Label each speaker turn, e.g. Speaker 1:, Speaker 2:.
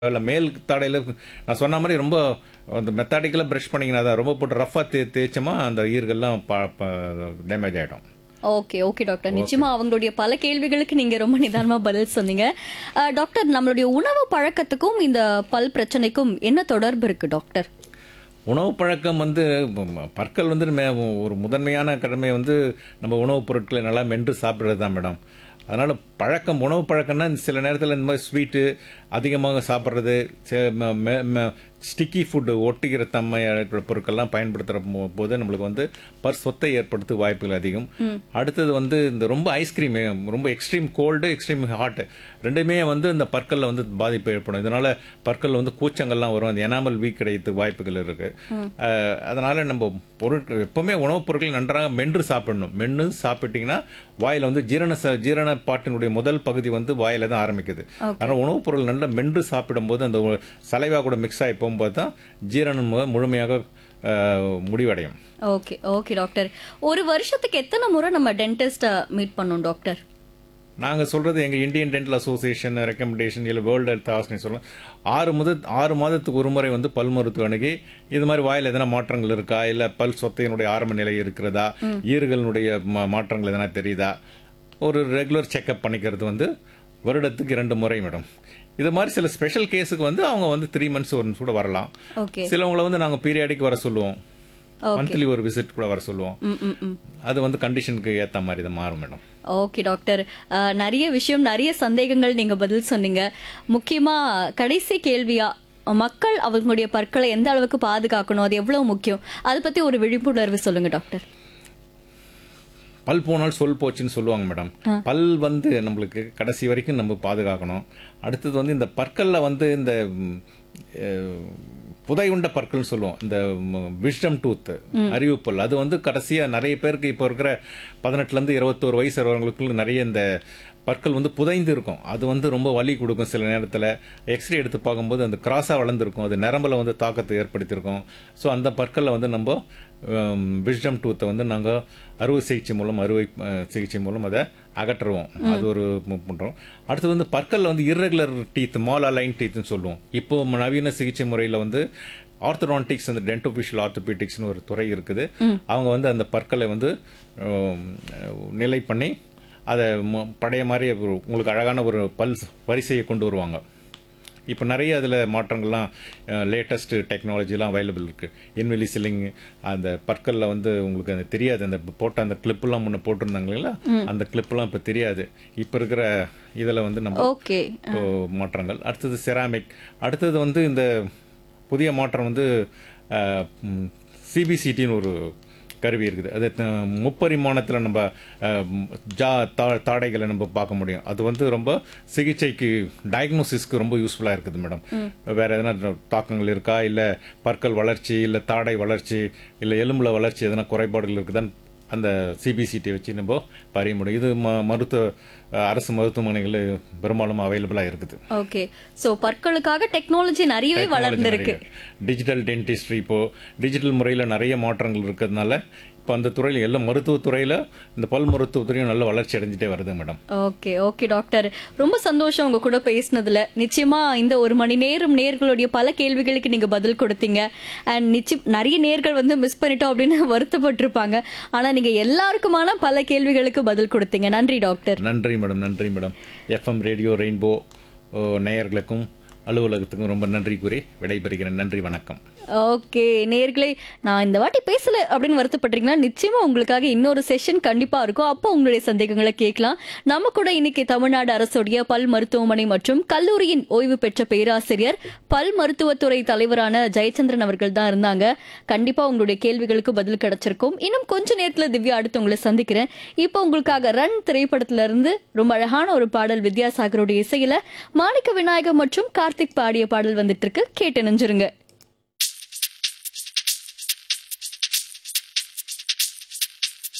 Speaker 1: இல்லை மேல் தாடையில் நான் சொன்ன மாதிரி ரொம்ப அந்த மெத்தாடிக்கலாக ப்ரஷ் பண்ணிங்கன்னா தான் ரொம்ப போட்டு ரஃபாக தே தேய்ச்சோமா அந்த ஈர்கள்லாம் டேமேஜ் ஆகிடும்
Speaker 2: ஓகே ஓகே டாக்டர் நிச்சயமா அவங்களுடைய பல கேள்விகளுக்கு நீங்க ரொம்ப நிதானமா பதில் சொன்னீங்க அஹ், டாக்டர் நம்மளுடைய உணவு பழக்கத்துக்கும் இந்த பல் பிரச்சனைக்கும் என்ன தொடர்பு இருக்கு டாக்டர்
Speaker 1: உணவு பழக்கம் வந்து ம- பற்கள் வந்து மே- ஒரு முதன்மையான கடமை வந்து நம்ம உணவுப் பொருட்களை நல்லா மென்று சாப்பிட்றது தான் மேடம் அதனால் பழக்கம் உணவு பழக்கம்னா சில நேரத்தில் இந்த மாதிரி ஸ்வீட்டு அதிகமாக சாப்பிட்றது ஸ்டிக்கி ஃபுட்டு ஒட்டிக்கிற தன்மை இருக்கிற பொருட்கள்லாம் பயன்படுத்துகிற போது நம்மளுக்கு வந்து பர் சொத்தை ஏற்படுத்த வாய்ப்புகள் அதிகம் அடுத்தது வந்து இந்த ரொம்ப ஐஸ்கிரீம் ரொம்ப எக்ஸ்ட்ரீம் கோல்டு எக்ஸ்ட்ரீம் ஹாட் ரெண்டுமே வந்து இந்த பற்களில் வந்து பாதிப்பு ஏற்படும் இதனால பற்கள் வந்து கூச்சங்கள்லாம் வரும் அந்த எனாமல் வீக் கிடைக்கிறதுக்கு வாய்ப்புகள் இருக்கு அஹ், அதனால நம்ம பொருட்கள் எப்பவுமே உணவுப் பொருட்கள் நன்றாக மென்று சாப்பிடணும் மென்று சாப்பிட்டீங்கன்னா வாயில வந்து ஜீரண ச- ஜீரண பாட்டினுடைய முதல் பகுதி வந்து வாயில தான் ஆரம்பிக்குது அதனால உணவுப் பொருள் நல்லா மென்று சாப்பிடும்போது அந்த உ- சலைவா கூட மிக்ஸ் ஆகி போகும்போது தான் ஜீரணம் மு- முழுமையாக அஹ், முடிவடையும்
Speaker 2: ஓகே ஓகே டாக்டர் ஒரு வருஷத்துக்கு எத்தனை முறை நம்ம டென்டிஸ்ட மீட் பண்ணோம் டாக்டர்
Speaker 1: நாங்க சொல்றது எங்க இந்தியன் டென்டல் அசோசியேஷன் ரெக்கமெண்டேஷன் இல்லை வேர்ல்டு ஹெல்த் ஆர்கனைசேஷன் சொல்லலாம் ஆறு முத ஆறு மாதத்துக்கு ஒரு முறை வந்து பல் மருத்துவ அணுகி இது மாதிரி வாயில் எதனா மாற்றங்கள் இருக்கா இல்ல பல் சொத்தையினுடைய ஆரம்ப நிலை இருக்கிறதா ஈறுகளினுடைய மா- மாற்றங்கள் எதனா தெரியுதா ஒரு ரெகுலர் செக்அப் பண்ணிக்கிறது வந்து வருடத்துக்கு இரண்டு முறை மேடம் இது மாதிரி சில ஸ்பெஷல் கேஸுக்கு வந்து அவங்க வந்து த்ரீ மந்த்ஸ் ஒரு கூட வரலாம்
Speaker 2: ஓகே
Speaker 1: சிலவங்களை வந்து நாங்க பீரியாடிக் வர சொல்லுவோம்
Speaker 2: Okay.
Speaker 1: மந்த்லி ஒரு விசிட் கூட வர சொல்லுவோம்
Speaker 2: ம் ம் ம்
Speaker 1: அது வந்து கண்டிஷனுக்கு ஏத்த மாதிரி தான் மாறும் மேடம்
Speaker 2: ஓகே டாக்டர் அஹ், நிறைய விஷயம் நிறைய சந்தேகங்கள் நீங்க பதில் சொன்னீங்க முக்கியமா கடைசி கேள்வியா மக்கள் அவங்களுடைய பற்களை எந்த அளவுக்கு பாதுகாக்கணும் அது எவ்வளவு முக்கியம் அதை பத்தி ஒரு விழிப்புணர்வு சொல்லுங்க டாக்டர்
Speaker 1: பல் போனால் சொல் போச்சுன்னு சொல்லுவாங்க மேடம் பல் வந்து நம்மளுக்கு கடைசி வரைக்கும் நம்ம பாதுகாக்கணும் அடுத்தது வந்து இந்த பற்கள்ல வந்து இந்த ம், அஹ், புதையுண்ட பற்கள்னு சொல்லுவோம் இந்த விஷ்டம் டூத் அறிவு பல் அது வந்து கடைசியா நிறைய பேருக்கு இப்போ இருக்கிற பதினெட்டுல இருந்து இருபத்தோரு வயசு வரவங்களுக்குள்ள நிறைய இந்த பற்கள் வந்து புதைந்து இருக்கும் அது வந்து ரொம்ப வலி கொடுக்கும் சில நேரத்தில் எக்ஸ்ரே எடுத்து பார்க்கும்போது அந்த கிராஸாக வளர்ந்துருக்கும் அது நரம்பில் வந்து தாக்கத்தை ஏற்படுத்தியிருக்கும் ஸோ அந்த பற்களை வந்து நம்ம விஷ்டம் டூத்தை வந்து நாங்கள் அறுவை சிகிச்சை மூலம் அறுவை அஹ், சிகிச்சை மூலம் அதை அகற்றுவோம் அது ஒரு மு- பண்றோம் அடுத்தது வந்து பற்கள்ல வந்து irregular டீத் மாலா லைன் டீத்னு சொல்லுவோம் இப்போ நவீன சிகிச்சை முறையில் வந்து ஆர்த்தடான்டிக்ஸ் அந்த டென்டோபிஷியல் ஆர்த்தோபீட்டிக்ஸ்னு ஒரு துறை இருக்குது அவங்க வந்து அந்த பற்களை வந்து அஹ், நிலை பண்ணி அதை ம- பழைய மாதிரி ஒரு உங்களுக்கு அழகான ஒரு பல் வரிசையை கொண்டு வருவாங்க இப்போ நிறைய அதில் மாற்றங்கள்லாம் லேட்டஸ்ட் டெக்னாலஜிலாம் அவைலபிள் இருக்கு இன்வெலி சில்லிங் அந்த பற்களில் வந்து உங்களுக்கு அது தெரியாது அந்த போட்ட அந்த கிளிப்லாம் முன்ன போட்டிருந்தாங்க இல்லைங்களா அந்த கிளிப்லாம் இப்போ தெரியாது இப்போ இருக்கிற இதில் வந்து நம்ம
Speaker 2: ஓகே
Speaker 1: இப்போ மாற்றங்கள் அடுத்தது செராமிக் அடுத்தது வந்து இந்த புதிய மாற்றம் வந்து சிபிசிடின்னு ஒரு கருவி இருக்குது அது த- முப்பரிமாணத்தில் நம்ம அஹ், ம், ஜா தா தாடைகளை நம்ம பார்க்க முடியும் அது வந்து ரொம்ப சிகிச்சைக்கு டயக்னோசிஸ்க்கு ரொம்ப யூஸ்ஃபுல்லாக இருக்குது மேடம் வேற எதனா தாக்கங்கள் இருக்கா இல்லை பற்கள் வளர்ச்சி இல்லை தாடை வளர்ச்சி இல்லை எலும்புல வளர்ச்சி எதனா குறைபாடுகள் இருக்குதான்னு அந்த சிபிசிடி வச்சு நம்ம பறிய முடியும் இது ம- மருத்துவ அஹ், அரசு மருத்துவமனைகள் பெரும்பாலும் அவைலபிளா இருக்குது
Speaker 2: ஓகே சோ பற்களுக்காக டெக்னாலஜி நிறையவே வளர்ந்திருக்கு
Speaker 1: டிஜிட்டல் டென்டிஸ்ட்ரி இப்போ டிஜிட்டல் முறையில் நிறைய மாற்றங்கள் இருக்கிறதுனால இப்போ அந்த துறையில் எல்லா மருத்துவத்துறையில் இந்த பல் மருத்துவத்துறையும் நல்ல வளர்ச்சி அடைஞ்சிட்டே வருது மேடம்
Speaker 2: ஓகே ஓகே டாக்டர் ரொம்ப சந்தோஷம் உங்க கூட பேசினதுல நிச்சயமா இந்த ஒரு மணி நேரம் நேர்களுடைய பல கேள்விகளுக்கு நீங்க பதில் கொடுத்தீங்க அண்ட் நிச்சயம் நிறைய நேர்கள் வந்து மிஸ் பண்ணிட்டோம் அப்படின்னு வருத்தப்பட்டிருப்பாங்க ஆனா நீங்க எல்லாருக்குமான பல கேள்விகளுக்கு பதில் கொடுத்தீங்க நன்றி டாக்டர்
Speaker 1: நன்றி மேடம் நன்றி மேடம் எஃப்எம் ரேடியோ ரெயின்போ நேயர்களுக்கும் அலுவலகத்துக்கும் ரொம்ப நன்றி கூறி விடைபெறுகிறேன் நன்றி வணக்கம்
Speaker 2: ஓகே நேர்களே நான் இந்த வாட்டி பேசல அப்படின்னு வருத்தப்பட்டீங்கன்னா நிச்சயமா உங்களுக்காக இன்னொரு செஷன் கண்டிப்பா இருக்கும் அப்போ உங்களுடைய சந்தேகங்களை கேட்கலாம் நம்ம கூட இன்னைக்கு தமிழ்நாடு அரசுடைய பல் மருத்துவமனை மற்றும் கல்லூரியின் ஓய்வு பெற்ற பேராசிரியர் பல் மருத்துவத்துறை தலைவரான ஜெயச்சந்திரன் அவர்கள் தான் இருந்தாங்க கண்டிப்பா உங்களுடைய கேள்விகளுக்கு பதில் கிடைச்சிருக்கும் இன்னும் கொஞ்ச நேரத்துல திவ்யா அடுத்து உங்களை சந்திக்கிறேன் இப்போ உங்களுக்காக ரன் திரைப்படத்துல இருந்து ரொம்ப அழகான ஒரு பாடல் வித்யாசாகருடைய இசையில மாணிக்க விநாயகம் மற்றும் கார்த்திக் பாடிய பாடல் வந்துட்டு இருக்கு கேட்டு நெஞ்சிருங்க